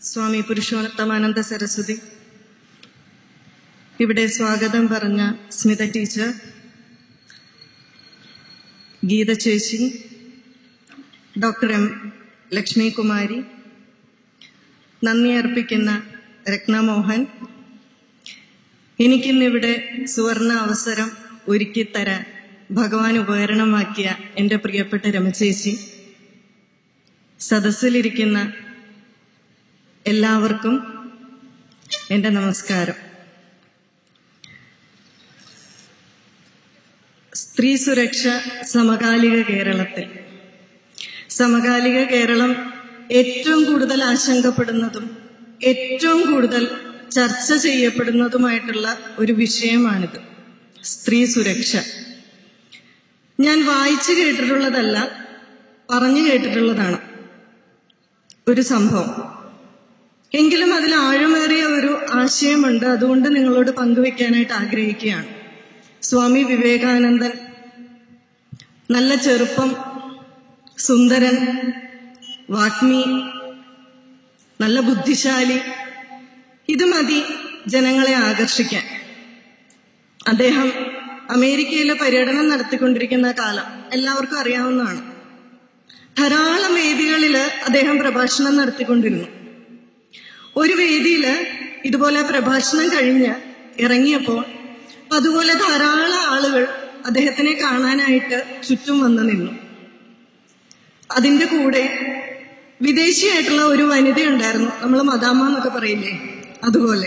സ്വാമി പുരുഷോത്തമാനന്ദ സരസ്വതി ഇവിടെ സ്വാഗതം പറഞ്ഞ സ്മിത ടീച്ചർ ഗീത ചേച്ചി ഡോക്ടർ എം ലക്ഷ്മി കുമാരി നന്ദി അർപ്പിക്കുന്ന രത്നമോഹൻ എനിക്കിന്നിവിടെ സുവർണ അവസരം ഒരുക്കി തരാൻ ഭഗവാൻ ഉപകരണമാക്കിയ എൻ്റെ പ്രിയപ്പെട്ട രമചേച്ചി സദസ്സിലിരിക്കുന്ന എല്ലാവർക്കും എൻ്റെ നമസ്കാരം സ്ത്രീ സുരക്ഷ സമകാലിക കേരളത്തിൽ സമകാലിക കേരളം ഏറ്റവും കൂടുതൽ ആശങ്കപ്പെടുന്നതും ഏറ്റവും കൂടുതൽ ചർച്ച ചെയ്യപ്പെടുന്നതുമായിട്ടുള്ള ഒരു വിഷയമാണിത് സ്ത്രീ സുരക്ഷ ഞാൻ വായിച്ചു കേട്ടിട്ടുള്ളതല്ല പറഞ്ഞു കേട്ടിട്ടുള്ളതാണ് ഒരു സംഭവം എങ്കിലും അതിൽ ആഴമേറിയ ഒരു ആശയമുണ്ട് അതുകൊണ്ട് നിങ്ങളോട് പങ്കുവെക്കാനായിട്ട് ആഗ്രഹിക്കുകയാണ് സ്വാമി വിവേകാനന്ദൻ നല്ല ചെറുപ്പം സുന്ദരൻ വാഗ്മി നല്ല ബുദ്ധിശാലി ഇത് മതി ജനങ്ങളെ ആകർഷിക്കാൻ അദ്ദേഹം അമേരിക്കയിലെ പര്യടനം നടത്തിക്കൊണ്ടിരിക്കുന്ന കാലം എല്ലാവർക്കും അറിയാവുന്നതാണ് ധാരാളം വേദികളിൽ അദ്ദേഹം പ്രഭാഷണം നടത്തിക്കൊണ്ടിരുന്നു ഒരു വേദിയിൽ ഇതുപോലെ പ്രഭാഷണം കഴിഞ്ഞ് ഇറങ്ങിയപ്പോൾ അതുപോലെ ധാരാളം ആളുകൾ അദ്ദേഹത്തിനെ കാണാനായിട്ട് ചുറ്റും വന്നു നിന്നു അതിന്റെ കൂടെ വിദേശിയായിട്ടുള്ള ഒരു വനിതയുണ്ടായിരുന്നു നമ്മൾ മദാമ എന്നൊക്കെ പറയില്ലേ അതുപോലെ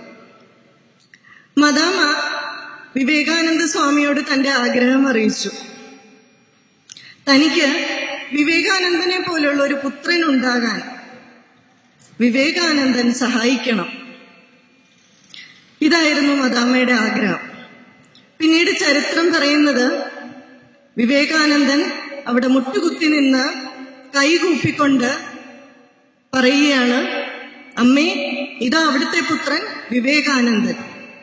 മദാമ വിവേകാനന്ദ സ്വാമിയോട് തന്റെ ആഗ്രഹം അറിയിച്ചു തനിക്ക് വിവേകാനന്ദനെ പോലുള്ള ഒരു പുത്രൻ ഉണ്ടാകാൻ വിവേകാനന്ദൻ സഹായിക്കണം ഇതായിരുന്നു മദാമ്മയുടെ ആഗ്രഹം പിന്നീട് ചരിത്രം പറയുന്നത് വിവേകാനന്ദൻ അവിടെ മുട്ടുകുത്തി നിന്ന് കൈകൂപ്പിക്കൊണ്ട് പറയുകയാണ് അമ്മേ ഇതാ അവിടുത്തെ പുത്രൻ വിവേകാനന്ദൻ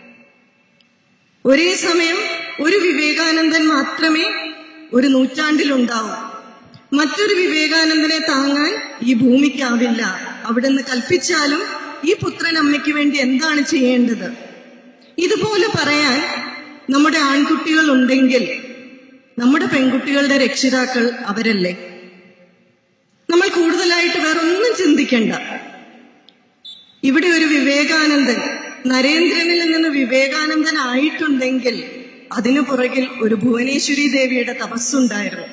ഒരേ സമയം ഒരു വിവേകാനന്ദൻ മാത്രമേ ഒരു നൂറ്റാണ്ടിലുണ്ടാവൂ മറ്റൊരു വിവേകാനന്ദനെ താങ്ങാൻ ഈ ഭൂമിക്കാവില്ല അവിടുന്ന് കൽപ്പിച്ചാലും ഈ പുത്രൻ അമ്മയ്ക്ക് വേണ്ടി എന്താണ് ചെയ്യേണ്ടത് ഇതുപോലെ പറയാൻ നമ്മുടെ ആൺകുട്ടികൾ ഉണ്ടെങ്കിൽ നമ്മുടെ പെൺകുട്ടികളുടെ രക്ഷിതാക്കൾ അവരല്ലേ നമ്മൾ കൂടുതലായിട്ട് വേറൊന്നും ചിന്തിക്കണ്ട ഇവിടെ ഒരു വിവേകാനന്ദൻ നരേന്ദ്രനിൽ നിന്ന് വിവേകാനന്ദൻ ആയിട്ടുണ്ടെങ്കിൽ അതിനു പുറകിൽ ഒരു ഭുവനേശ്വരി ദേവിയുടെ തപസ്സുണ്ടായിരുന്നു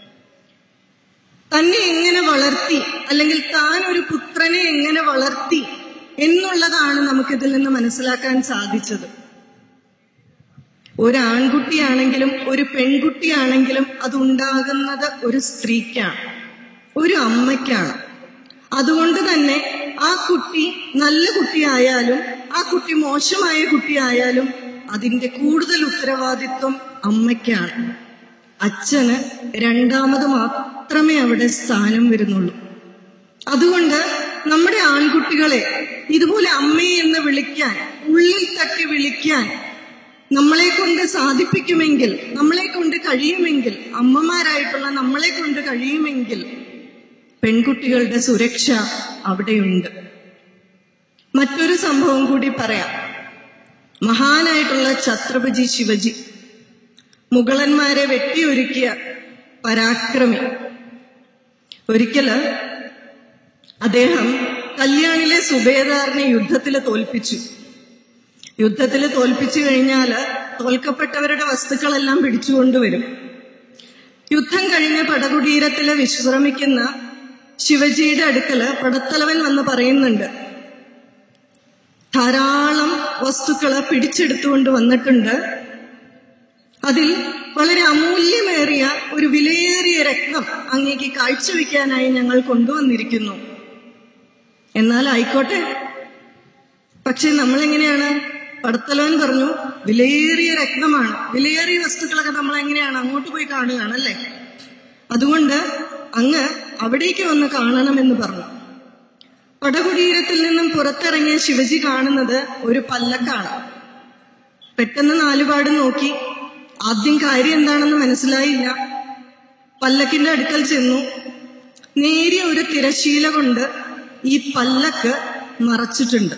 തന്നെ എങ്ങനെ വളർത്തി അല്ലെങ്കിൽ താൻ ഒരു പുത്രനെ എങ്ങനെ വളർത്തി എന്നുള്ളതാണ് നമുക്കിതിൽ നിന്ന് മനസ്സിലാക്കാൻ സാധിച്ചത് ഒരു ആൺകുട്ടിയാണെങ്കിലും ഒരു പെൺകുട്ടിയാണെങ്കിലും അതുണ്ടാകുന്നത് ഒരു സ്ത്രീക്കാണ് ഒരു അമ്മയ്ക്കാണ് അതുകൊണ്ട് തന്നെ ആ കുട്ടി നല്ല കുട്ടിയായാലും ആ കുട്ടി മോശമായ കുട്ടിയായാലും അതിന്റെ കൂടുതൽ ഉത്തരവാദിത്വം അമ്മയ്ക്കാണ് അച്ഛന് രണ്ടാമത് മാത്രമേ അവിടെ സ്ഥാനം വരുന്നുള്ളൂ അതുകൊണ്ട് നമ്മുടെ ആൺകുട്ടികളെ ഇതുപോലെ അമ്മയെ എന്ന് വിളിക്കാൻ ഉള്ളിൽ തട്ടി വിളിക്കാൻ നമ്മളെ കൊണ്ട് സാധിപ്പിക്കുമെങ്കിൽ നമ്മളെ കൊണ്ട് കഴിയുമെങ്കിൽ അമ്മമാരായിട്ടുള്ള നമ്മളെ കൊണ്ട് കഴിയുമെങ്കിൽ പെൺകുട്ടികളുടെ സുരക്ഷ അവിടെയുണ്ട് മറ്റൊരു സംഭവം കൂടി പറയാം മഹാനായിട്ടുള്ള ഛത്രപതി ശിവജി മുഗളന്മാരെ വെട്ടിയൊരുക്കിയ പരാക്രമി ഒരിക്കല് അദ്ദേഹം കല്യാണിലെ സുബേദാറിനെ യുദ്ധത്തിൽ തോൽപ്പിച്ചു യുദ്ധത്തിൽ തോൽപ്പിച്ചു കഴിഞ്ഞാൽ തോൽക്കപ്പെട്ടവരുടെ വസ്തുക്കളെല്ലാം പിടിച്ചുകൊണ്ടുവരും യുദ്ധം കഴിഞ്ഞ് പടകുടീരത്തില് വിശ്രമിക്കുന്ന ശിവജിയുടെ അടുക്കല് പടത്തലവൻ വന്ന് പറയുന്നുണ്ട് ധാരാളം വസ്തുക്കള് പിടിച്ചെടുത്തുകൊണ്ട് വന്നിട്ടുണ്ട് അതിൽ വളരെ അമൂല്യമേറിയ ഒരു വിലയേറിയ രത്നം അങ്ങേക്ക് കാഴ്ചവെക്കാനായി ഞങ്ങൾ കൊണ്ടുവന്നിരിക്കുന്നു എന്നാൽ ആയിക്കോട്ടെ പക്ഷെ നമ്മൾ എങ്ങനെയാണ് പടത്തലവൻ പറഞ്ഞു വിലയേറിയ രത്നമാണ് വിലയേറിയ വസ്തുക്കളൊക്കെ നമ്മൾ എങ്ങനെയാണ് അങ്ങോട്ട് പോയി കാണുകയാണ് അല്ലേ അതുകൊണ്ട് അങ്ങ് അവിടേക്ക് വന്ന് കാണണമെന്ന് പറഞ്ഞു പടകുടീരത്തിൽ നിന്നും പുറത്തിറങ്ങിയ ശിവജി കാണുന്നത് ഒരു പല്ലക്കാണ് പെട്ടെന്ന് നാലുപാട് നോക്കി ആദ്യം കാര്യം എന്താണെന്ന് മനസ്സിലായില്ല പല്ലക്കിന്റെ അടുക്കൽ ചെന്നു നേരിയ ഒരു തിരശീല കൊണ്ട് ഈ പല്ലക്ക് മറച്ചിട്ടുണ്ട്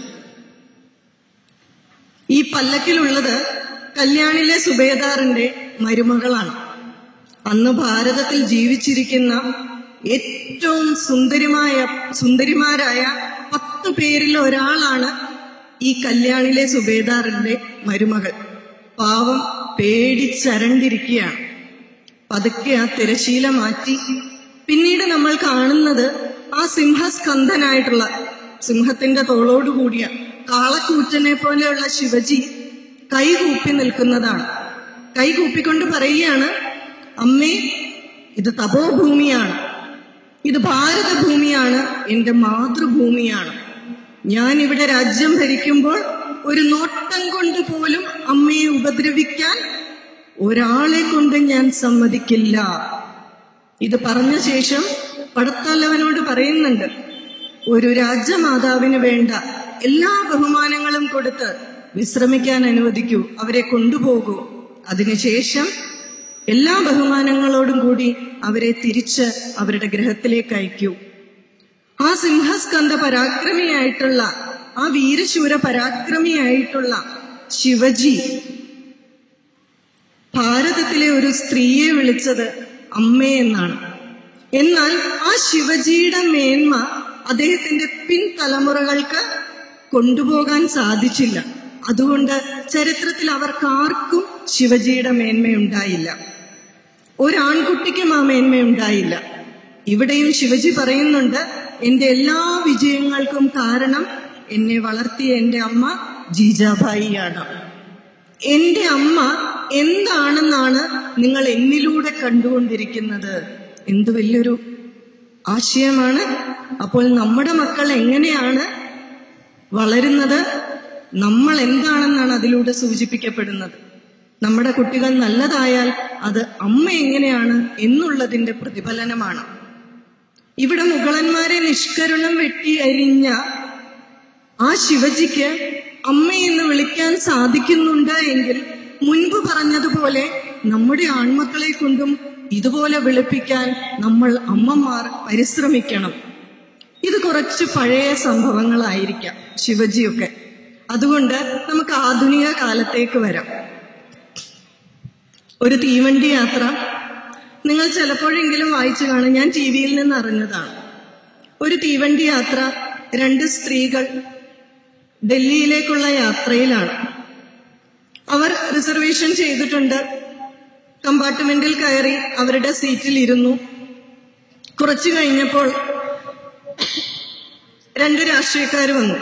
ഈ പല്ലക്കിലുള്ളത് കല്യാണിലെ സുബേദാറിന്റെ മരുമകളാണ് അന്ന് ഭാരതത്തിൽ ജീവിച്ചിരിക്കുന്ന ഏറ്റവും സുന്ദരിമായ സുന്ദരിമാരായ പത്ത് പേരിൽ ഒരാളാണ് ഈ കല്യാണിലെ സുബേദാറിന്റെ മരുമകൾ പാവം പേടിച്ചരണ്ടിരിക്കുകയാണ് പതുക്കെ ആ തിരശീല മാറ്റി പിന്നീട് നമ്മൾ കാണുന്നത് ആ സിംഹസ്കന്ധനായിട്ടുള്ള സിംഹത്തിന്റെ തോളോടുകൂടിയ കാളക്കൂറ്റനെ പോലെയുള്ള ശിവജി കൈകൂപ്പി നിൽക്കുന്നതാണ് കൈകൂപ്പിക്കൊണ്ട് പറയുകയാണ് അമ്മേ ഇത് തപോഭൂമിയാണ് ഇത് ഭാരതഭൂമിയാണ് എന്റെ മാതൃഭൂമിയാണ് ഞാൻ ഇവിടെ രാജ്യം ഭരിക്കുമ്പോൾ ഒരു നോട്ടം കൊണ്ട് പോലും അമ്മയെ ഉപദ്രവിക്കാൻ ഒരാളെ കൊണ്ട് ഞാൻ സമ്മതിക്കില്ല ഇത് പറഞ്ഞ ശേഷം പടത്തല്ലവനോട് പറയുന്നുണ്ട് ഒരു രാജ്യമാതാവിന് വേണ്ട എല്ലാ ബഹുമാനങ്ങളും കൊടുത്ത് വിശ്രമിക്കാൻ അനുവദിക്കൂ അവരെ കൊണ്ടുപോകൂ അതിനുശേഷം എല്ലാ ബഹുമാനങ്ങളോടും കൂടി അവരെ തിരിച്ച് അവരുടെ ഗ്രഹത്തിലേക്ക് അയക്കൂ ആ സിംഹസ്കന്ധ പരാക്രമിയായിട്ടുള്ള ആ വീരശൂര പരാക്രമിയായിട്ടുള്ള ശിവജി ഭാരതത്തിലെ ഒരു സ്ത്രീയെ വിളിച്ചത് അമ്മേ എന്നാണ് എന്നാൽ ആ ശിവജിയുടെ മേന്മ അദ്ദേഹത്തിന്റെ പിൻതലമുറകൾക്ക് കൊണ്ടുപോകാൻ സാധിച്ചില്ല അതുകൊണ്ട് ചരിത്രത്തിൽ അവർക്കാർക്കും ശിവജിയുടെ മേന്മയുണ്ടായില്ല ഒരാൺകുട്ടിക്കും ആ മേന്മയുണ്ടായില്ല ഇവിടെയും ശിവജി പറയുന്നുണ്ട് എന്റെ എല്ലാ വിജയങ്ങൾക്കും കാരണം എന്നെ വളർത്തിയ എന്റെ അമ്മ ജീജാഭായിയാണ് എന്റെ അമ്മ എന്താണെന്നാണ് നിങ്ങൾ എന്നിലൂടെ കണ്ടുകൊണ്ടിരിക്കുന്നത് എന്ത് വലിയൊരു ആശയമാണ് അപ്പോൾ നമ്മുടെ മക്കൾ എങ്ങനെയാണ് വളരുന്നത് നമ്മൾ എന്താണെന്നാണ് അതിലൂടെ സൂചിപ്പിക്കപ്പെടുന്നത് നമ്മുടെ കുട്ടികൾ നല്ലതായാൽ അത് അമ്മ എങ്ങനെയാണ് എന്നുള്ളതിന്റെ പ്രതിഫലനമാണ് ഇവിടെ മുഗളന്മാരെ നിഷ്കരുണം വെട്ടി അരിഞ്ഞ ആ ശിവജിക്ക് അമ്മ എന്ന് വിളിക്കാൻ സാധിക്കുന്നുണ്ട് എങ്കിൽ മുൻപ് പറഞ്ഞതുപോലെ നമ്മുടെ ആൺമക്കളെ കൊണ്ടും ഇതുപോലെ വിളിപ്പിക്കാൻ നമ്മൾ അമ്മമാർ പരിശ്രമിക്കണം ഇത് കുറച്ച് പഴയ സംഭവങ്ങളായിരിക്കാം ശിവജിയൊക്കെ അതുകൊണ്ട് നമുക്ക് ആധുനിക കാലത്തേക്ക് വരാം ഒരു തീവണ്ടി യാത്ര നിങ്ങൾ ചിലപ്പോഴെങ്കിലും വായിച്ചു കാണും ഞാൻ ടി വിയിൽ നിന്ന് അറിഞ്ഞതാണ് ഒരു തീവണ്ടി യാത്ര രണ്ട് സ്ത്രീകൾ ഡൽഹിയിലേക്കുള്ള യാത്രയിലാണ് അവർ റിസർവേഷൻ ചെയ്തിട്ടുണ്ട് കമ്പാർട്ട്മെന്റിൽ കയറി അവരുടെ സീറ്റിൽ ഇരുന്നു കുറച്ചു കഴിഞ്ഞപ്പോൾ രണ്ട് രാഷ്ട്രീയക്കാർ വന്നു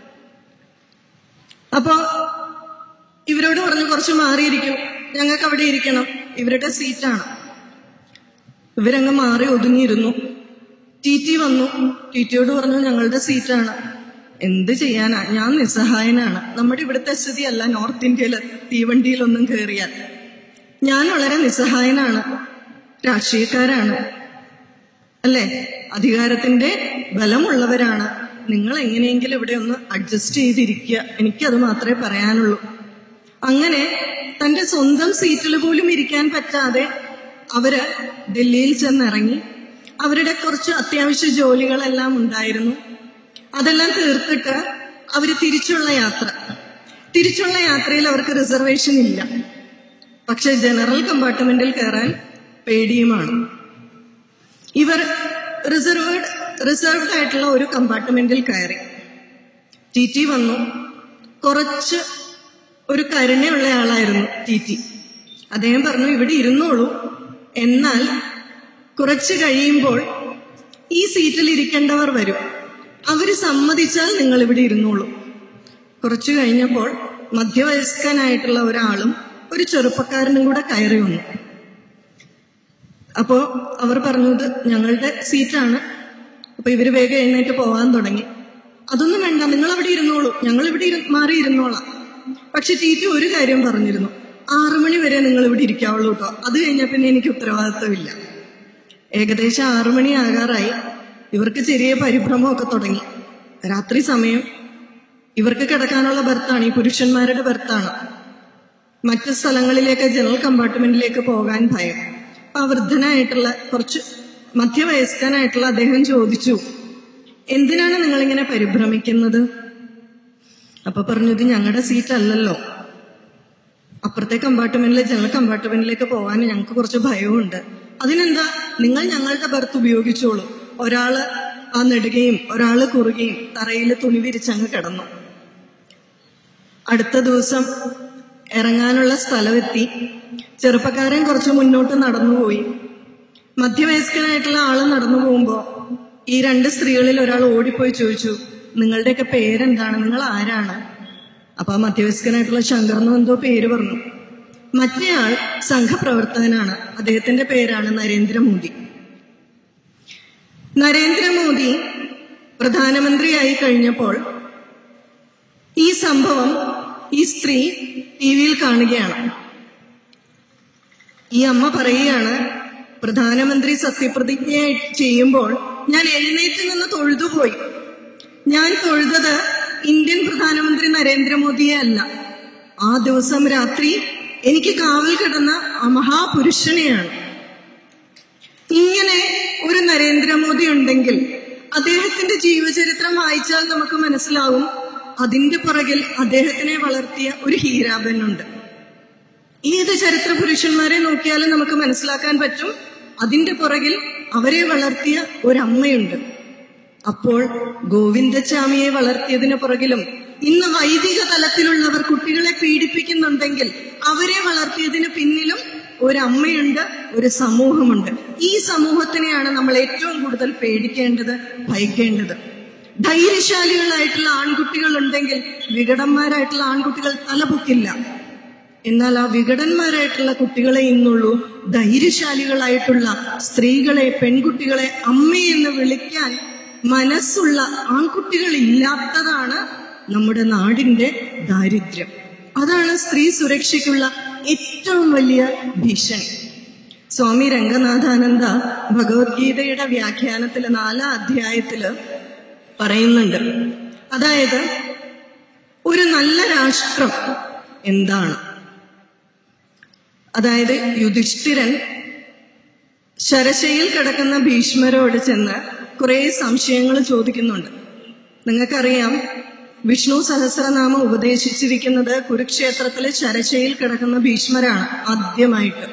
അപ്പോ ഇവരോട് പറഞ്ഞു കുറച്ച് മാറിയിരിക്കും ഞങ്ങൾക്ക് അവിടെ ഇരിക്കണം ഇവരുടെ സീറ്റാണ് ഇവരങ്ങ് മാറി ഒതുങ്ങിയിരുന്നു ടി ടി വന്നു ടി ടിയോട് പറഞ്ഞു ഞങ്ങളുടെ സീറ്റാണ് എന്ത് ചെയ്യാനാ ഞാൻ നിസ്സഹായനാണ് നമ്മുടെ ഇവിടുത്തെ സ്ഥിതിയല്ല നോർത്ത് ഇന്ത്യയില് തീവണ്ടിയിലൊന്നും കയറിയാൽ ഞാൻ വളരെ നിസ്സഹായനാണ് രാഷ്ട്രീയക്കാരാണ് അല്ലേ അധികാരത്തിന്റെ ബലമുള്ളവരാണ് നിങ്ങൾ എങ്ങനെയെങ്കിലും ഇവിടെ ഒന്ന് അഡ്ജസ്റ്റ് ചെയ്തിരിക്കുക എനിക്കത് മാത്രമേ പറയാനുള്ളൂ അങ്ങനെ തന്റെ സ്വന്തം സീറ്റിൽ പോലും ഇരിക്കാൻ പറ്റാതെ അവര് ഡൽഹിയിൽ ചെന്നിറങ്ങി അവരുടെ കുറച്ച് അത്യാവശ്യ ജോലികളെല്ലാം ഉണ്ടായിരുന്നു അതെല്ലാം തീർത്തിട്ട് അവര് തിരിച്ചുള്ള യാത്ര തിരിച്ചുള്ള യാത്രയിൽ അവർക്ക് റിസർവേഷൻ ഇല്ല പക്ഷെ ജനറൽ കമ്പാർട്ട്മെന്റിൽ കയറാൻ പേടിയുമാണ് ഇവർ റിസർവേഡ് റിസർവ്ഡ് ആയിട്ടുള്ള ഒരു കമ്പാർട്ട്മെന്റിൽ കയറി ടി ടി വന്നു കുറച്ച് ഒരു കരുണയുള്ള ആളായിരുന്നു ടി ടി അദ്ദേഹം പറഞ്ഞു ഇവിടെ ഇരുന്നോളൂ എന്നാൽ കുറച്ച് കഴിയുമ്പോൾ ഈ സീറ്റിൽ ഇരിക്കേണ്ടവർ വരും അവര് സമ്മതിച്ചാൽ നിങ്ങൾ ഇവിടെ ഇരുന്നോളൂ കുറച്ചു കഴിഞ്ഞപ്പോൾ മധ്യവയസ്കനായിട്ടുള്ള ഒരാളും ഒരു ചെറുപ്പക്കാരനും കൂടെ കയറി വന്നു അപ്പോ അവർ പറഞ്ഞത് ഞങ്ങളുടെ സീറ്റാണ് അപ്പൊ ഇവര് വേഗം എഴുന്നേറ്റ് പോവാൻ തുടങ്ങി അതൊന്നും വേണ്ട നിങ്ങൾ അവിടെ ഇരുന്നോളൂ ഞങ്ങൾ ഇവിടെ ഇരു മാറി ഇരുന്നോളാം പക്ഷെ ടീറ്റി ഒരു കാര്യം പറഞ്ഞിരുന്നു ആറു മണി വരെ നിങ്ങൾ ഇവിടെ ഇരിക്കാവുള്ളൂ കേട്ടോ അത് കഴിഞ്ഞാൽ പിന്നെ എനിക്ക് ഉത്തരവാദിത്തമില്ല ഏകദേശം ആറു മണി ആകാറായി ഇവർക്ക് ചെറിയ പരിഭ്രമമൊക്കെ തുടങ്ങി രാത്രി സമയം ഇവർക്ക് കിടക്കാനുള്ള ബർത്താണ് ഈ പുരുഷന്മാരുടെ ബർത്താണ് മറ്റു സ്ഥലങ്ങളിലേക്ക് ജനറൽ കമ്പാർട്ട്മെന്റിലേക്ക് പോകാൻ ഭയം അപ്പൊ ആ വൃദ്ധനായിട്ടുള്ള കുറച്ച് മധ്യവയസ്കനായിട്ടുള്ള അദ്ദേഹം ചോദിച്ചു എന്തിനാണ് നിങ്ങളിങ്ങനെ പരിഭ്രമിക്കുന്നത് അപ്പൊ പറഞ്ഞു ഇത് ഞങ്ങളുടെ സീറ്റ് അല്ലല്ലോ അപ്പുറത്തെ കമ്പാർട്ട്മെന്റിലെ ജനറൽ കമ്പാർട്ട്മെന്റിലേക്ക് പോകാൻ ഞങ്ങൾക്ക് കുറച്ച് ഭയവുമുണ്ട് അതിനെന്താ നിങ്ങൾ ഞങ്ങളുടെ ബർത്ത് ഉപയോഗിച്ചോളൂ ഒരാള് ആ നെടുകയും ഒരാള് കുറുകയും തറയിൽ തുണി വിരിച്ചങ്ങ് കിടന്നു അടുത്ത ദിവസം ഇറങ്ങാനുള്ള സ്ഥലമെത്തി ചെറുപ്പക്കാരൻ കുറച്ച് മുന്നോട്ട് നടന്നുപോയി മധ്യവയസ്കനായിട്ടുള്ള ആള് നടന്നു പോകുമ്പോ ഈ രണ്ട് സ്ത്രീകളിൽ ഒരാൾ ഓടിപ്പോയി ചോദിച്ചു നിങ്ങളുടെയൊക്കെ പേരെന്താണ് നിങ്ങൾ ആരാണ് അപ്പൊ ആ മധ്യവയസ്കനായിട്ടുള്ള ശങ്കർന്നു എന്തോ പേര് പറഞ്ഞു മറ്റേയാൾ സംഘപ്രവർത്തകനാണ് അദ്ദേഹത്തിന്റെ പേരാണ് നരേന്ദ്രമോദി നരേന്ദ്രമോദി പ്രധാനമന്ത്രിയായി കഴിഞ്ഞപ്പോൾ ഈ സംഭവം ഈ സ്ത്രീ ടി വിയിൽ കാണുകയാണ് ഈ അമ്മ പറയുകയാണ് പ്രധാനമന്ത്രി സത്യപ്രതിജ്ഞ ചെയ്യുമ്പോൾ ഞാൻ എഴുന്നേറ്റ് നിന്ന് തൊഴുതുപോയി ഞാൻ തൊഴുതത് ഇന്ത്യൻ പ്രധാനമന്ത്രി നരേന്ദ്രമോദിയെ അല്ല ആ ദിവസം രാത്രി എനിക്ക് കാവൽ കിടന്ന ആ മഹാപുരുഷനെയാണ് ഇങ്ങനെ ഒരു നരേന്ദ്രമോദി ഉണ്ടെങ്കിൽ അദ്ദേഹത്തിന്റെ ജീവചരിത്രം വായിച്ചാൽ നമുക്ക് മനസ്സിലാവും അതിന്റെ പുറകിൽ അദ്ദേഹത്തിനെ വളർത്തിയ ഒരു ഹീരാബനുണ്ട് ഏത് ചരിത്ര പുരുഷന്മാരെ നോക്കിയാലും നമുക്ക് മനസ്സിലാക്കാൻ പറ്റും അതിന്റെ പുറകിൽ അവരെ വളർത്തിയ ഒരമ്മയുണ്ട് അപ്പോൾ ഗോവിന്ദച്ചാമിയെ വളർത്തിയതിന് പുറകിലും ഇന്ന് വൈദിക തലത്തിലുള്ളവർ കുട്ടികളെ പീഡിപ്പിക്കുന്നുണ്ടെങ്കിൽ അവരെ വളർത്തിയതിന് പിന്നിലും ഒരമ്മയുണ്ട് ഒരു സമൂഹമുണ്ട് ഈ സമൂഹത്തിനെയാണ് നമ്മൾ ഏറ്റവും കൂടുതൽ പേടിക്കേണ്ടത് ഭയക്കേണ്ടത് ധൈര്യശാലികളായിട്ടുള്ള ആൺകുട്ടികൾ ഉണ്ടെങ്കിൽ വികടന്മാരായിട്ടുള്ള ആൺകുട്ടികൾ തലപൊക്കില്ല എന്നാൽ ആ വികടന്മാരായിട്ടുള്ള കുട്ടികളെ ഇന്നുള്ളൂ ധൈര്യശാലികളായിട്ടുള്ള സ്ത്രീകളെ പെൺകുട്ടികളെ അമ്മയെന്ന് വിളിക്കാൻ മനസ്സുള്ള ആൺകുട്ടികൾ ഇല്ലാത്തതാണ് നമ്മുടെ നാടിന്റെ ദാരിദ്ര്യം അതാണ് സ്ത്രീ സുരക്ഷയ്ക്കുള്ള ഏറ്റവും വലിയ ഭീഷണി സ്വാമി രംഗനാഥാനന്ദ ഭഗവത്ഗീതയുടെ വ്യാഖ്യാനത്തില് നാലാം അധ്യായത്തില് പറയുന്നുണ്ട് അതായത് ഒരു നല്ല രാഷ്ട്രം എന്താണ് അതായത് യുധിഷ്ഠിരൻ ശരശയിൽ കിടക്കുന്ന ഭീഷ്മരോട് ചെന്ന് കുറെ സംശയങ്ങൾ ചോദിക്കുന്നുണ്ട് നിങ്ങൾക്കറിയാം വിഷ്ണു സഹസ്രനാമം ഉപദേശിച്ചിരിക്കുന്നത് കുരുക്ഷേത്രത്തിലെ ശരശയിൽ കിടക്കുന്ന ഭീഷ്മരാണ് ആദ്യമായിട്ട്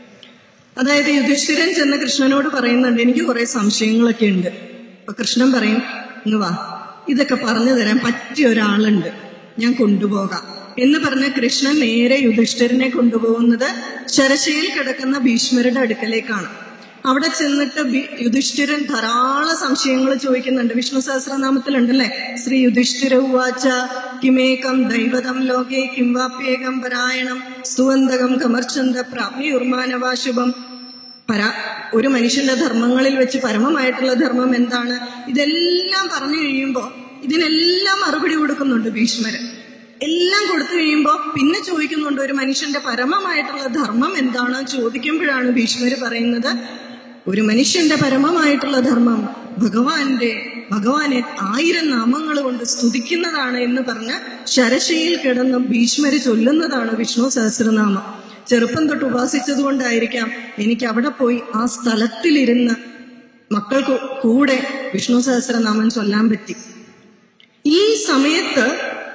അതായത് യുധിഷ്ഠിരൻ ചെന്ന് കൃഷ്ണനോട് പറയുന്നുണ്ട് എനിക്ക് കുറെ സംശയങ്ങളൊക്കെ ഉണ്ട് അപ്പൊ കൃഷ്ണൻ പറയും ഇങ്ങ് വാ ഇതൊക്കെ പറഞ്ഞു തരാൻ പറ്റിയ ഒരാളുണ്ട് ഞാൻ കൊണ്ടുപോകാം എന്ന് പറഞ്ഞ കൃഷ്ണൻ നേരെ യുധിഷ്ഠിരനെ കൊണ്ടുപോകുന്നത് ശരശയിൽ കിടക്കുന്ന ഭീഷ്മരുടെ അടുക്കലേക്കാണ് അവിടെ ചെന്നിട്ട് ബി- യുധിഷ്ഠിരൻ ധാരാളം സംശയങ്ങൾ ചോദിക്കുന്നുണ്ട് വിഷ്ണു സഹസ്രനാമത്തിലുണ്ടല്ലേ ശ്രീ യുധിഷ്ഠിര ഉവാച കിമേകം ദൈവതം ലോകേ കിംവാപ്യേകം പരായണം സ്തുവന്തകം കമർച്ചന്ത പ്രാപ്തിയുർമാനവാശുഭം പര ഒരു മനുഷ്യന്റെ ധർമ്മങ്ങളിൽ വെച്ച് പരമമായിട്ടുള്ള ധർമ്മം എന്താണ് ഇതെല്ലാം പറഞ്ഞു കഴിയുമ്പോൾ ഇതിനെല്ലാം മറുപടി കൊടുക്കുന്നുണ്ട് ഭീഷ്മര് എല്ലാം കൊടുത്തു കഴിയുമ്പോൾ പിന്നെ ചോദിക്കുന്നുണ്ട് ഒരു മനുഷ്യന്റെ പരമമായിട്ടുള്ള ധർമ്മം എന്താണ് ചോദിക്കുമ്പോഴാണ് ഭീഷ്മര് പറയുന്നത് ഒരു മനുഷ്യന്റെ പരമമായിട്ടുള്ള ധർമ്മം ഭഗവാന്റെ ഭഗവാനെ ആയിരം നാമങ്ങൾ കൊണ്ട് സ്തുതിക്കുന്നതാണ് എന്ന് പറഞ്ഞ് ശരശയിൽ കിടന്ന് ഭീഷ്മര് ചൊല്ലുന്നതാണ് വിഷ്ണു സഹസ്രനാമം ചെറുപ്പം തൊട്ട് ഉപാസിച്ചത് കൊണ്ടായിരിക്കാം എനിക്ക് അവിടെ പോയി ആ സ്ഥലത്തിലിരുന്ന് മക്കൾക്ക് കൂടെ വിഷ്ണു സഹസ്രനാമം ചൊല്ലാൻ പറ്റി ഈ സമയത്ത്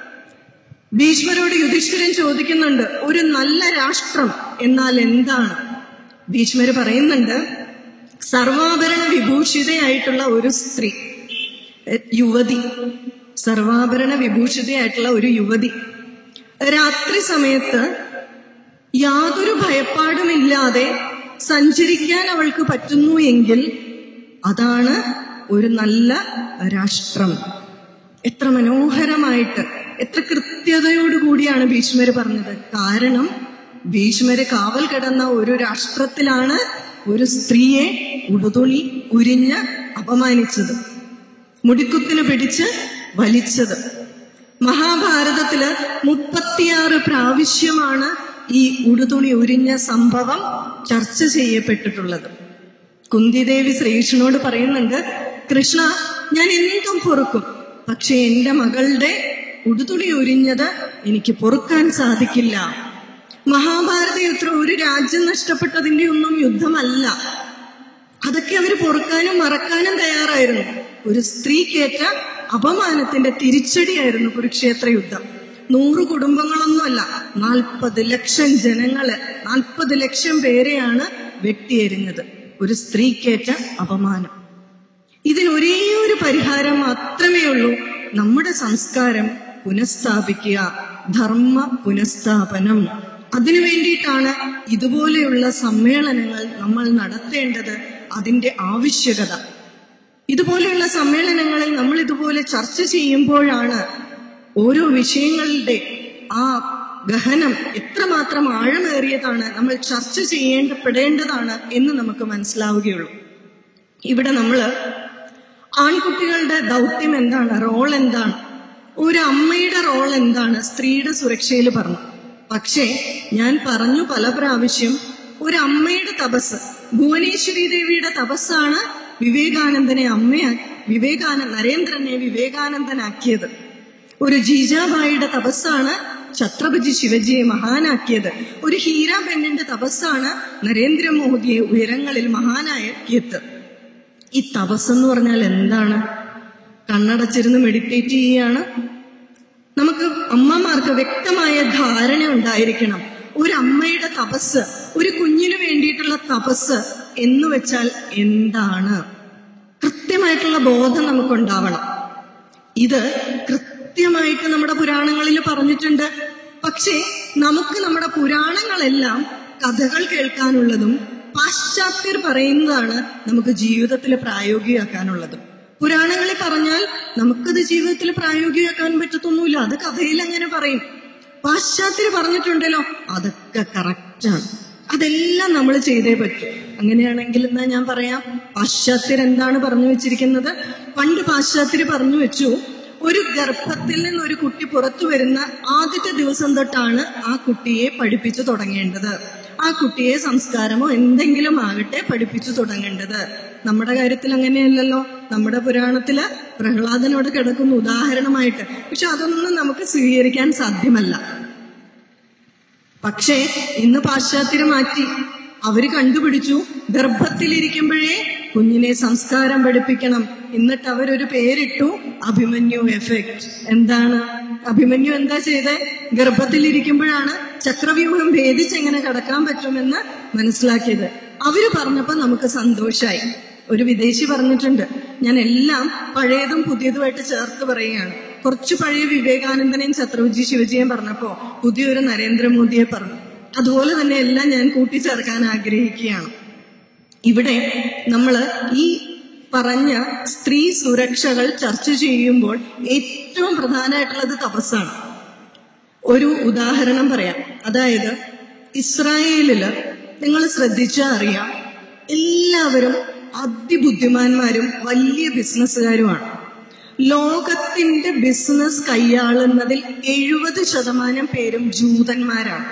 ഭീഷ്മരോട് യുധിഷ്ഠിരൻ ചോദിക്കുന്നുണ്ട് ഒരു നല്ല രാഷ്ട്രം എന്നാൽ എന്താണ് ഭീഷ്മര് പറയുന്നുണ്ട് സർവാഭരണ വിഭൂഷിതയായിട്ടുള്ള ഒരു സ്ത്രീ എ- യുവതി സർവാഭരണ വിഭൂഷിതയായിട്ടുള്ള ഒരു യുവതി രാത്രി സമയത്ത് യാതൊരു ഭയപ്പാടുമില്ലാതെ സഞ്ചരിക്കാൻ അവൾക്ക് പറ്റുന്നു എങ്കിൽ അതാണ് ഒരു നല്ല രാഷ്ട്രം എത്ര മനോഹരമായിട്ട് എത്ര കൃത്യതയോടുകൂടിയാണ് ഭീഷ്മര് പറഞ്ഞത് കാരണം ഭീഷ്മര് കാവൽ കിടന്ന ഒരു രാഷ്ട്രത്തിലാണ് ഒരു സ്ത്രീയെ ഉടുതുണി ഉരിഞ്ഞ് അപമാനിച്ചത് മുടിക്കുത്തിന് പിടിച്ച് വലിച്ചത് മഹാഭാരതത്തില് മുപ്പത്തിയാറ് പ്രാവശ്യമാണ് ഈ ഉടുതുണി ഉരിഞ്ഞ സംഭവം ചർച്ച ചെയ്യപ്പെട്ടിട്ടുള്ളത് കുന്തിദേവി ശ്രീകൃഷ്ണനോട് പറയുന്നുണ്ട് കൃഷ്ണ ഞാൻ എന്തും പൊറുക്കും പക്ഷെ എന്റെ മകളുടെ ഉടുതുണി ഉരിഞ്ഞത് എനിക്ക് പൊറുക്കാൻ സാധിക്കില്ല മഹാഭാരത യുദ്ധം ഒരു രാജ്യം നഷ്ടപ്പെട്ടതിന്റെ ഒന്നും യുദ്ധമല്ല അതൊക്കെ അവർ പൊറുക്കാനും മറക്കാനും തയ്യാറായിരുന്നു ഒരു സ്ത്രീക്കേറ്റ അപമാനത്തിന്റെ തിരിച്ചടിയായിരുന്നു കുരുക്ഷേത്ര യുദ്ധം നൂറ് കുടുംബങ്ങളൊന്നുമല്ല നാൽപ്പത് ലക്ഷം ജനങ്ങള് നാൽപ്പത് ലക്ഷം പേരെയാണ് വെട്ടിയെരിഞ്ഞത് ഒരു സ്ത്രീക്കേറ്റ അപമാനം ഇതിന് ഒരേ ഒരു പരിഹാരം മാത്രമേ ഉള്ളൂ നമ്മുടെ സംസ്കാരം പുനഃസ്ഥാപിക്കുക ധർമ്മ പുനഃസ്ഥാപനം അതിനു വേണ്ടിയിട്ടാണ് ഇതുപോലെയുള്ള സമ്മേളനങ്ങൾ നമ്മൾ നടത്തേണ്ടത് അതിന്റെ ആവശ്യകത ഇതുപോലെയുള്ള സമ്മേളനങ്ങളിൽ നമ്മൾ ഇതുപോലെ ചർച്ച ചെയ്യുമ്പോഴാണ് ഓരോ വിഷയങ്ങളുടെ ആ ഗഹനം എത്രമാത്രം ആഴമേറിയതാണ് നമ്മൾ ചർച്ച ചെയ്യേണ്ടപ്പെടേണ്ടതാണ് എന്ന് നമുക്ക് മനസ്സിലാവുകയുള്ളൂ ഇവിടെ നമ്മള് ആൺകുട്ടികളുടെ ദൗത്യം എന്താണ് റോൾ എന്താണ് ഒരു അമ്മയുടെ റോൾ എന്താണ് സ്ത്രീയുടെ സുരക്ഷയിൽ പറഞ്ഞു പക്ഷേ ഞാൻ പറഞ്ഞു പല പ്രാവശ്യം ഒരു അമ്മയുടെ തപസ് ഭുവനേശ്വരി ദേവിയുടെ തപസ്സാണ് വിവേകാനന്ദനെ അമ്മയാ വിവേകാനന്ദ നരേന്ദ്രനെ വിവേകാനന്ദനാക്കിയത് ഒരു ജീജാബായിയുടെ തപസ്സാണ് ഛത്രപതി ശിവജിയെ മഹാനാക്കിയത് ഒരു ഹീര പെണ്ണിന്റെ തപസ്സാണ് നരേന്ദ്രമോദിയെ ഉയരങ്ങളിൽ മഹാനാക്കിയത് ഈ തപസ് എന്ന് പറഞ്ഞാൽ എന്താണ് കണ്ണടച്ചിരുന്ന് മെഡിറ്റേറ്റ് ചെയ്യുകയാണ് നമുക്ക് അമ്മമാർക്ക് വ്യക്തമായ ധാരണ ഉണ്ടായിരിക്കണം ഒരു അമ്മയുടെ തപസ് ഒരു കുഞ്ഞിനു വേണ്ടിയിട്ടുള്ള തപസ് എന്ന് വെച്ചാൽ എന്താണ് കൃത്യമായിട്ടുള്ള ബോധം നമുക്കുണ്ടാവണം ഇത് കൃത്യമായിട്ട് നമ്മുടെ പുരാണങ്ങളിൽ പറഞ്ഞിട്ടുണ്ട് പക്ഷേ നമുക്ക് നമ്മുടെ പുരാണങ്ങളെല്ലാം കഥകൾ കേൾക്കാനുള്ളതും പാശ്ചാത്യർ പറയുന്നതാണ് നമുക്ക് ജീവിതത്തിൽ പ്രായോഗികമാക്കാനുള്ളതും പുരാണങ്ങളിൽ പറഞ്ഞാൽ നമുക്കത് ജീവിതത്തിൽ പ്രായോഗികമാക്കാൻ പറ്റത്തൊന്നുമില്ല അത് കഥയിൽ അങ്ങനെ പറയും പാശ്ചാത്യർ പറഞ്ഞിട്ടുണ്ടല്ലോ അതൊക്കെ കറക്റ്റാണ് അതെല്ലാം നമ്മൾ ചെയ്തേ പറ്റൂ അങ്ങനെയാണെങ്കിൽ എന്നാ ഞാൻ പറയാം പാശ്ചാത്യർ എന്താണ് പറഞ്ഞു വെച്ചിരിക്കുന്നത് പണ്ട് പാശ്ചാത്യർ പറഞ്ഞു വെച്ചു ഒരു ഗർഭത്തിൽ നിന്ന് ഒരു കുട്ടി പുറത്തു വരുന്ന ആദ്യത്തെ ദിവസം തൊട്ടാണ് ആ കുട്ടിയെ പഠിപ്പിച്ചു തുടങ്ങേണ്ടത് ആ കുട്ടിയെ സംസ്കാരമോ എന്തെങ്കിലും ആകട്ടെ പഠിപ്പിച്ചു തുടങ്ങേണ്ടത് നമ്മുടെ കാര്യത്തിൽ അങ്ങനെയല്ലല്ലോ നമ്മുടെ പുരാണത്തില് പ്രഹ്ലാദനോട് കിടക്കുന്ന ഉദാഹരണമായിട്ട് പക്ഷെ അതൊന്നും നമുക്ക് സ്വീകരിക്കാൻ സാധ്യമല്ല പക്ഷേ ഇന്ന് പാശ്ചാത്യര് മാറ്റി അവര് കണ്ടുപിടിച്ചു ഗർഭത്തിലിരിക്കുമ്പോഴേ കുഞ്ഞിനെ സംസ്കാരം പഠിപ്പിക്കണം എന്നിട്ട് അവരൊരു പേരിട്ടു അഭിമന്യു എഫക്ട് എന്താണ് അഭിമന്യു എന്താ ചെയ്തേ ഗർഭത്തിലിരിക്കുമ്പോഴാണ് ചക്രവ്യൂഹം ഭേദിച്ച് എങ്ങനെ കടക്കാൻ പറ്റുമെന്ന് മനസ്സിലാക്കിയത് അവര് പറഞ്ഞപ്പോ നമുക്ക് സന്തോഷായി ഒരു വിദേശി പറഞ്ഞിട്ടുണ്ട് ഞാൻ എല്ലാം പഴയതും പുതിയതുമായിട്ട് ചേർത്ത് പറയുകയാണ് കുറച്ച് പഴയ വിവേകാനന്ദനെയും ഛത്രപതി ശിവജിയെയും പറഞ്ഞപ്പോ പുതിയൊരു നരേന്ദ്രമോദിയെ പറഞ്ഞു അതുപോലെ തന്നെ എല്ലാം ഞാൻ കൂട്ടിച്ചേർക്കാൻ ആഗ്രഹിക്കുകയാണ് ഇവിടെ നമ്മൾ ഈ പറഞ്ഞ സ്ത്രീ സുരക്ഷകൾ ചർച്ച ചെയ്യുമ്പോൾ ഏറ്റവും പ്രധാനമായിട്ടുള്ളത് തപസ്സാണ് ഒരു ഉദാഹരണം പറയാം അതായത് ഇസ്രായേലില് നിങ്ങൾ ശ്രദ്ധിച്ചാൽ അറിയാം എല്ലാവരും അതിബുദ്ധിമാന്മാരും വലിയ ബിസിനസ്സുകാരുമാണ് ലോകത്തിന്റെ ബിസിനസ് കൈയാളുന്നതിൽ എഴുപത് ശതമാനം പേരും ജൂതന്മാരാണ്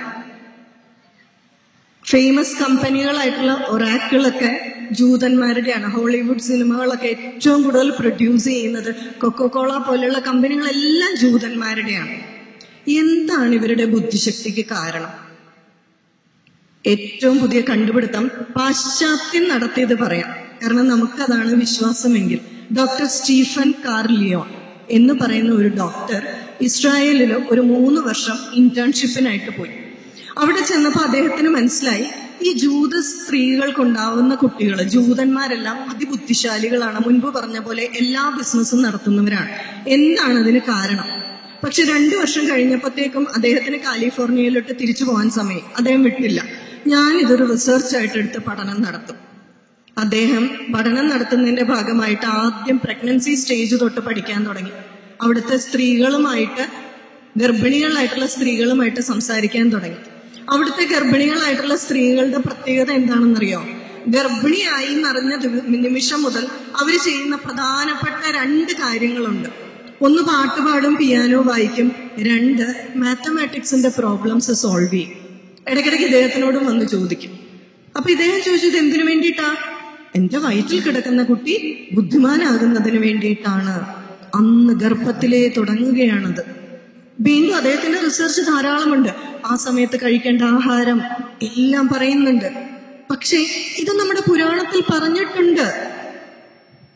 ഫേമസ് കമ്പനികളായിട്ടുള്ള ഒറാക്കിളൊക്കെ ജൂതന്മാരുടെയാണ് ഹോളിവുഡ് സിനിമകളൊക്കെ ഏറ്റവും കൂടുതൽ പ്രൊഡ്യൂസ് ചെയ്യുന്നത് കൊക്കോകോള പോലെയുള്ള കമ്പനികളെല്ലാം ജൂതന്മാരുടെയാണ് എന്താണ് ഇവരുടെ ബുദ്ധിശക്തിക്ക് കാരണം ഏറ്റവും പുതിയ കണ്ടുപിടുത്തം പാശ്ചാത്യം നടത്തിയത് പറയാം കാരണം നമുക്കതാണ് വിശ്വാസമെങ്കിൽ ഡോക്ടർ സ്റ്റീഫൻ കാർലിയോൺ എന്ന് പറയുന്ന ഒരു ഡോക്ടർ ഇസ്രായേലിൽ ഒരു മൂന്ന് വർഷം ഇന്റേൺഷിപ്പിനായിട്ട് പോയി അവിടെ ചെന്നപ്പോൾ അദ്ദേഹത്തിന് മനസ്സിലായി ഈ ജൂത സ്ത്രീകൾക്കുണ്ടാവുന്ന കുട്ടികൾ ജൂതന്മാരെല്ലാം അതിബുദ്ധിശാലികളാണ് മുൻപ് പറഞ്ഞ പോലെ എല്ലാ ബിസിനസ്സും നടത്തുന്നവരാണ് എന്താണ് അതിന് കാരണം പക്ഷെ രണ്ടു വർഷം കഴിഞ്ഞപ്പോഴത്തേക്കും അദ്ദേഹത്തിന് കാലിഫോർണിയയിലോട്ട് തിരിച്ചു പോകാൻ സമയം അദ്ദേഹം വിട്ടില്ല ഞാൻ ഇതൊരു റിസർച്ച് ആയിട്ട് എടുത്ത് പഠനം നടത്തും അദ്ദേഹം പഠനം നടത്തുന്നതിന്റെ ഭാഗമായിട്ട് ആദ്യം പ്രഗ്നൻസി സ്റ്റേജ് തൊട്ട് പഠിക്കാൻ തുടങ്ങി അവിടുത്തെ സ്ത്രീകളുമായിട്ട് ഗർഭിണികളായിട്ടുള്ള സ്ത്രീകളുമായിട്ട് സംസാരിക്കാൻ തുടങ്ങി അവിടുത്തെ ഗർഭിണികളായിട്ടുള്ള സ്ത്രീകളുടെ പ്രത്യേകത എന്താണെന്നറിയോ ഗർഭിണിയായി എന്നറിഞ്ഞ ദിവ- നിമിഷം മുതൽ അവർ ചെയ്യുന്ന പ്രധാനപ്പെട്ട രണ്ട് കാര്യങ്ങളുണ്ട് ഒന്ന് പാട്ട് പാടും പിയാനോ വായിക്കും രണ്ട് മാത്തമാറ്റിക്സിന്റെ പ്രോബ്ലംസ് സോൾവ് ചെയ്യും ഇടയ്ക്കിടയ്ക്ക് ഇദ്ദേഹത്തിനോടും വന്ന് ചോദിക്കും അപ്പൊ ഇദ്ദേഹം ചോദിച്ചത് എന്തിനു വേണ്ടിയിട്ടാ എന്റെ വയറ്റിൽ കിടക്കുന്ന കുട്ടി ബുദ്ധിമാനാകുന്നതിന് വേണ്ടിയിട്ടാണ് അന്ന് ഗർഭത്തിലേ തുടങ്ങുകയാണത് വീണ്ടും അദ്ദേഹത്തിന്റെ റിസർച്ച് ധാരാളമുണ്ട് ആ സമയത്ത് കഴിക്കേണ്ട ആഹാരം എല്ലാം പറയുന്നുണ്ട് പക്ഷേ ഇത് നമ്മുടെ പുരാണത്തിൽ പറഞ്ഞിട്ടുണ്ട്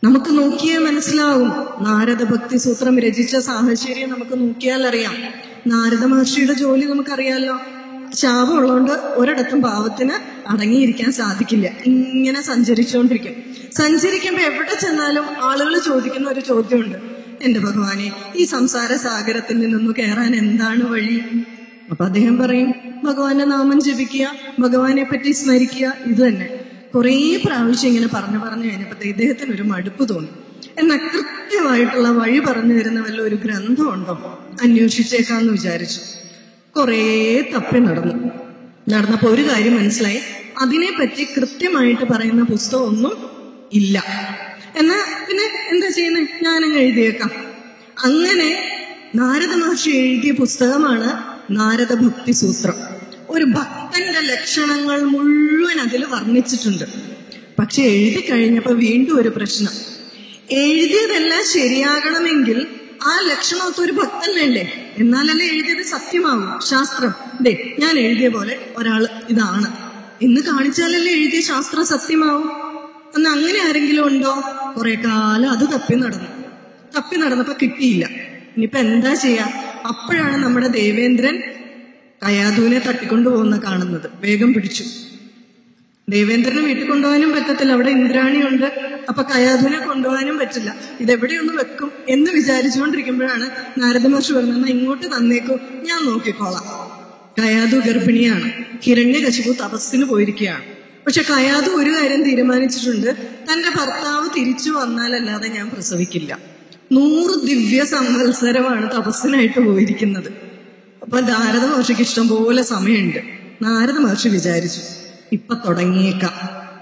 നമുക്ക് നോക്കിയേ മനസ്സിലാവും നാരദ ഭക്തി സൂത്രം രചിച്ച സാഹചര്യം നമുക്ക് നോക്കിയാൽ അറിയാം നാരദ മഹർഷിയുടെ ജോലി നമുക്കറിയാലോ ശാപം ഉള്ളതുകൊണ്ട് ഒരിടത്തും പാവത്തിന് അടങ്ങിയിരിക്കാൻ സാധിക്കില്ല ഇങ്ങനെ സഞ്ചരിച്ചുകൊണ്ടിരിക്കും സഞ്ചരിക്കുമ്പോ എവിടെ ചെന്നാലും ആളുകൾ ചോദിക്കുന്ന ഒരു ചോദ്യമുണ്ട് എന്റെ ഭഗവാനെ ഈ സംസാര സാഗരത്തിൽ നിന്നൊന്ന് കയറാൻ എന്താണ് വഴി അപ്പൊ അദ്ദേഹം പറയും ഭഗവാന്റെ നാമം ജപിക്കുക ഭഗവാനെ പറ്റി സ്മരിക്കുക ഇത് തന്നെ കുറേ പ്രാവശ്യം ഇങ്ങനെ പറഞ്ഞു പറഞ്ഞു കഴിഞ്ഞപ്പോ ഇദ്ദേഹത്തിന് ഒരു മടുപ്പ് തോന്നി എന്നാൽ കൃത്യമായിട്ടുള്ള വഴി പറഞ്ഞു തരുന്ന വല്ല ഒരു ഗ്രന്ഥമുണ്ടോ അന്വേഷിച്ചേക്കാന്ന് വിചാരിച്ചു കുറേ തപ്പി നടന്നു നടന്നപ്പോ ഒരു കാര്യം മനസ്സിലായി അതിനെപ്പറ്റി കൃത്യമായിട്ട് പറയുന്ന പുസ്തകമൊന്നും ഇല്ല എന്നാ പിന്നെ എന്താ ചെയ്യുന്നത് ഞാനങ്ങ് എഴുതിയേക്കാം അങ്ങനെ നാരദ മഹർഷി എഴുതിയ പുസ്തകമാണ് നാരദ ഭക്തി സൂത്രം ഒരു ഭക്തന്റെ ലക്ഷണങ്ങൾ മുഴുവൻ അതിൽ വർണ്ണിച്ചിട്ടുണ്ട് പക്ഷെ എഴുതി കഴിഞ്ഞപ്പോ വീണ്ടും ഒരു പ്രശ്നം എഴുതിയതെല്ലാം ശരിയാകണമെങ്കിൽ ആ ലക്ഷണമൊക്കെ ഒരു ഭക്തൻ വേണ്ടേ എന്നാലല്ലേ എഴുതിയത് സത്യമാവും ശാസ്ത്രം ദേ ഞാൻ എഴുതിയ പോലെ ഒരാൾ ഇതാണ് ഇന്ന് കാണിച്ചാലല്ലേ എഴുതിയ ശാസ്ത്രം സത്യമാവും അന്ന് അങ്ങനെ ആരെങ്കിലും ഉണ്ടോ കുറെ കാലം അത് തപ്പി നടന്നു തപ്പി നടന്നപ്പോ കിട്ടിയില്ല ഇനിയിപ്പോ എന്താ ചെയ്യാ അപ്പോഴാണ് നമ്മുടെ ദേവേന്ദ്രൻ കയാധുവിനെ തട്ടിക്കൊണ്ടു പോകുന്ന കാണുന്നത് വേഗം പിടിച്ചു ദേവേന്ദ്രനെ വീട്ടിൽ കൊണ്ടുപോകാനും പറ്റത്തില്ല അവിടെ ഇന്ദ്രാണിയുണ്ട് അപ്പൊ കയാധുവിനെ കൊണ്ടുപോകാനും പറ്റില്ല ഇതെവിടെയൊന്ന് വെക്കും എന്ന് വിചാരിച്ചുകൊണ്ടിരിക്കുമ്പോഴാണ് നാരദ മഹർഷി പറഞ്ഞത് "എന്നാ ഇങ്ങോട്ട് തന്നേക്കൂ ഞാൻ നോക്കിക്കോളാം കയാധു ഗർഭിണിയാണ് ഹിരണ്യകശിപു തപസ്സിന് പോയിരിക്കുകയാണ് പക്ഷെ കയാധു ഒരു കാര്യം തീരുമാനിച്ചിട്ടുണ്ട് തന്റെ ഭർത്താവ് തിരിച്ചു വന്നാലല്ലാതെ ഞാൻ പ്രസവിക്കില്ല നൂറ് ദിവ്യ സംവത്സരമാണ് തപസ്സിനായിട്ട് പോയിരിക്കുന്നത് അപ്പൊ നാരദ മഹർഷിക്ക് ഇഷ്ടം പോലെ സമയമുണ്ട് നാരദ മഹർഷി വിചാരിച്ചു ഇപ്പൊ തുടങ്ങിയേക്കാം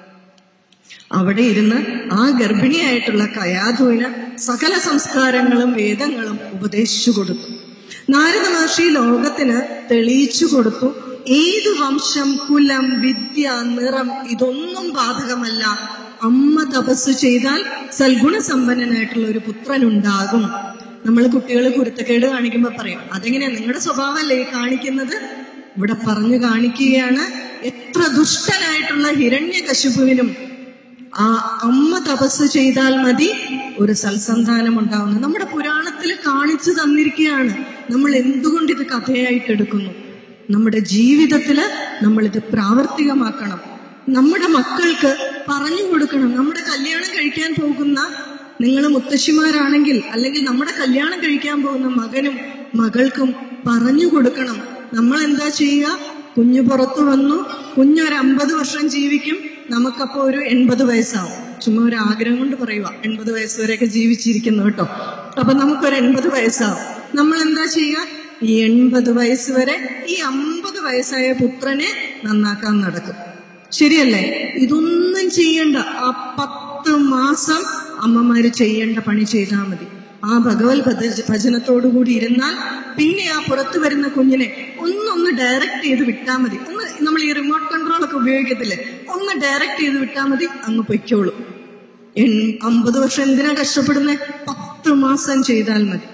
അവിടെ ഇരുന്ന് ആ ഗർഭിണിയായിട്ടുള്ള കയാധുവിന് സകല സംസ്കാരങ്ങളും വേദങ്ങളും ഉപദേശിച്ചു കൊടുത്തു നാരദ മഹർഷി ലോകത്തിന് തെളിയിച്ചു കൊടുത്തു ഏത് വംശം കുലം വിദ്യ നിറം ഇതൊന്നും ബാധകമല്ല അമ്മ തപസ് ചെയ്താൽ സൽഗുണസമ്പന്നനായിട്ടുള്ള ഒരു പുത്രൻ ഉണ്ടാകും നമ്മൾ കുട്ടികൾ കുരുത്തക്കേട് കാണിക്കുമ്പോ പറയും അതെങ്ങനെയാ നിങ്ങളുടെ സ്വഭാവമല്ലേ ഈ കാണിക്കുന്നത് ഇവിടെ പറഞ്ഞു കാണിക്കുകയാണ് എത്ര ദുഷ്ടനായിട്ടുള്ള ഹിരണ്യകശിപുവിനും ആ അമ്മ തപസ് ചെയ്താൽ മതി ഒരു സൽസന്താനം ഉണ്ടാവുന്നത് നമ്മുടെ പുരാണത്തിൽ കാണിച്ചു തന്നിരിക്കുകയാണ് നമ്മൾ എന്തുകൊണ്ട് ഇത് കഥയായിട്ട് എടുക്കുന്നു നമ്മുടെ ജീവിതത്തില് നമ്മൾ ഇത് പ്രാവർത്തികമാക്കണം നമ്മുടെ മക്കൾക്ക് പറഞ്ഞു കൊടുക്കണം നമ്മുടെ കല്യാണം കഴിക്കാൻ പോകുന്ന നിങ്ങൾ മുത്തശ്ശിമാരാണെങ്കിൽ അല്ലെങ്കിൽ നമ്മുടെ കല്യാണം കഴിക്കാൻ പോകുന്ന മകനും മകൾക്കും പറഞ്ഞു കൊടുക്കണം നമ്മൾ എന്താ ചെയ്യുക കുഞ്ഞു പുറത്തു വന്നു കുഞ്ഞൊരു അമ്പത് വർഷം ജീവിക്കും നമുക്കപ്പോ ഒരു എൺപത് വയസ്സാവും ചുമ്മാ ഒരു ആഗ്രഹം കൊണ്ട് പറയുക എൺപത് വയസ്സ് വരെയൊക്കെ ജീവിച്ചിരിക്കുന്നു കേട്ടോ അപ്പൊ നമുക്കൊരു എൺപത് വയസ്സാവും നമ്മൾ എന്താ ചെയ്യുക ഈ എൺപത് വയസ്സ് വരെ ഈ അമ്പത് വയസ്സായ പുത്രനെ നന്നാക്കാൻ നടക്കും ശരിയല്ലേ ഇതൊന്നും ചെയ്യണ്ട ആ പത്ത് മാസം അമ്മമാര് ചെയ്യേണ്ട പണി ചെയ്താൽ മതി ആ ഭഗവത് ഭജ- ഭജനത്തോടുകൂടി ഇരുന്നാൽ പിന്നെ ആ പുറത്തു വരുന്ന കുഞ്ഞിനെ ഒന്നൊന്ന് ഡയറക്റ്റ് ചെയ്ത് വിട്ടാൽ മതി ഒന്ന് നമ്മൾ ഈ റിമോട്ട് കൺട്രോൾ ഒക്കെ ഉപയോഗിക്കത്തില്ലേ ഒന്ന് ഡയറക്റ്റ് ചെയ്ത് വിട്ടാൽ മതി അങ്ങ് പൊയ്ക്കോളൂ എൺ- അമ്പത് വർഷം എന്തിനാ കഷ്ടപ്പെടുന്നത് പത്ത് മാസം ചെയ്താൽ മതി